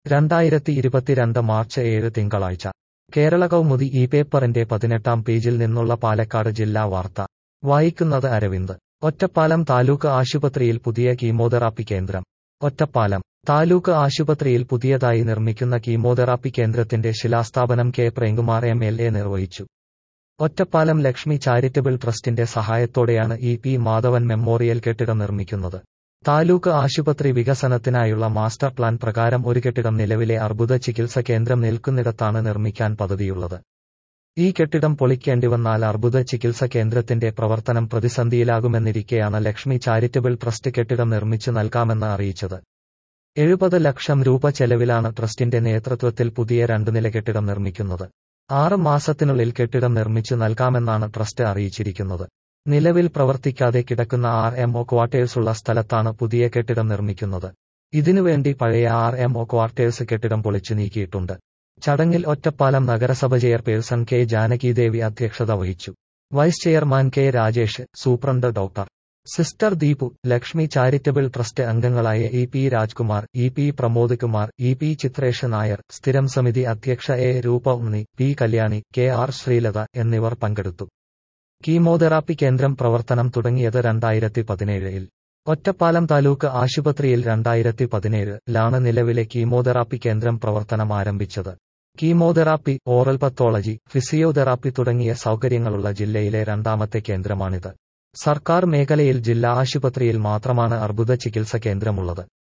രണ്ടായിരത്തി ഇരുപത്തിരണ്ട് മാർച്ച് ഏഴ് തിങ്കളാഴ്ച കേരള കൗമുദി ഈ പേപ്പറിന്റെ പതിനെട്ടാം പേജിൽ നിന്നുള്ള പാലക്കാട് ജില്ലാ വാർത്ത വായിക്കുന്നത് അരവിന്ദ് ഒറ്റപ്പാലം താലൂക്ക് ആശുപത്രിയിൽ പുതിയ കീമോതെറാപ്പി കേന്ദ്രം ഒറ്റപ്പാലം താലൂക്ക് ആശുപത്രിയിൽ പുതിയതായി നിർമ്മിക്കുന്ന കീമോതെറാപ്പി കേന്ദ്രത്തിന്റെ ശിലാസ്ഥാപനം K Premkumar M L A നിർവഹിച്ചു ഒറ്റപ്പാലം ലക്ഷ്മി ചാരിറ്റബിൾ ട്രസ്റ്റിന്റെ സഹായത്തോടെയാണ് ഇ പി മാധവൻ മെമ്മോറിയൽ കെട്ടിടം നിർമ്മിക്കുന്നത് താലൂക്ക് ആശുപത്രി വികസനത്തിനായുള്ള മാസ്റ്റർ പ്ലാൻ പ്രകാരം ഒരു കെട്ടിടം നിലവിലെ അർബുദ ചികിത്സ കേന്ദ്രം നിൽക്കുന്നിടത്താണ് നിർമ്മിക്കാൻ പദ്ധതിയുള്ളത് ഈ കെട്ടിടം പൊളിക്കേണ്ടിവന്നാൽ അർബുദ ചികിത്സ കേന്ദ്രത്തിന്റെ പ്രവർത്തനം പ്രതിസന്ധിയിലാകുമെന്നിരിക്കെയാണ് ലക്ഷ്മി ചാരിറ്റബിൾ ട്രസ്റ്റ് കെട്ടിടം നിർമ്മിച്ചു നൽകാമെന്ന് അറിയിച്ചത് എഴുപത് ലക്ഷം രൂപ ചെലവിലാണ് ട്രസ്റ്റിന്റെ നേതൃത്വത്തിൽ പുതിയ രണ്ട് നില കെട്ടിടം നിർമ്മിക്കുന്നത് ആറ് മാസത്തിനുള്ളിൽ കെട്ടിടം നിർമ്മിച്ചു നൽകാമെന്നാണ് ട്രസ്റ്റ് അറിയിച്ചിരിക്കുന്നത് നിലവിൽ പ്രവർത്തിക്കാതെ കിടക്കുന്ന ആർ എം ഒ ക്വാർട്ടേഴ്സുള്ള സ്ഥലത്താണ് പുതിയ കെട്ടിടം നിർമ്മിക്കുന്നത് ഇതിനുവേണ്ടി പഴയ ആർ എം ഒ ക്വാർട്ടേഴ്സ് കെട്ടിടം പൊളിച്ചു നീക്കിയിട്ടുണ്ട് ചടങ്ങിൽ ഒറ്റപ്പാലം നഗരസഭ ചെയർപേഴ്സൺ കെ ജാനകിദേവി അധ്യക്ഷത വഹിച്ചു vice chairman K Rajesh superintendent doctor sister Deepu Lakshmi charitable trust അംഗങ്ങളായ E P Rajkumar E P Pramod Kumar E P Chithresh Nair സ്ഥിരം സമിതി അധ്യക്ഷ A Roopa Unni P Kalyani K R Sreelatha എന്നിവർ പങ്കെടുത്തു കീമോതെറാപ്പി കേന്ദ്രം പ്രവർത്തനം തുടങ്ങിയത് രണ്ടായിരത്തി പതിനേഴിൽ ഒറ്റപ്പാലം താലൂക്ക് ആശുപത്രിയിൽ രണ്ടായിരത്തി പതിനേഴിലാണ് നിലവിലെ കീമോതെറാപ്പി കേന്ദ്രം പ്രവർത്തനം ആരംഭിച്ചത് കീമോതെറാപ്പി ഓറൽ പത്തോളജി ഫിസിയോതെറാപ്പി തുടങ്ങിയ സൗകര്യങ്ങളുള്ള ജില്ലയിലെ രണ്ടാമത്തെ കേന്ദ്രമാണിത് സർക്കാർ മേഖലയിൽ ജില്ലാ ആശുപത്രിയിൽ മാത്രമാണ് അർബുദ ചികിത്സ കേന്ദ്രമുള്ളത്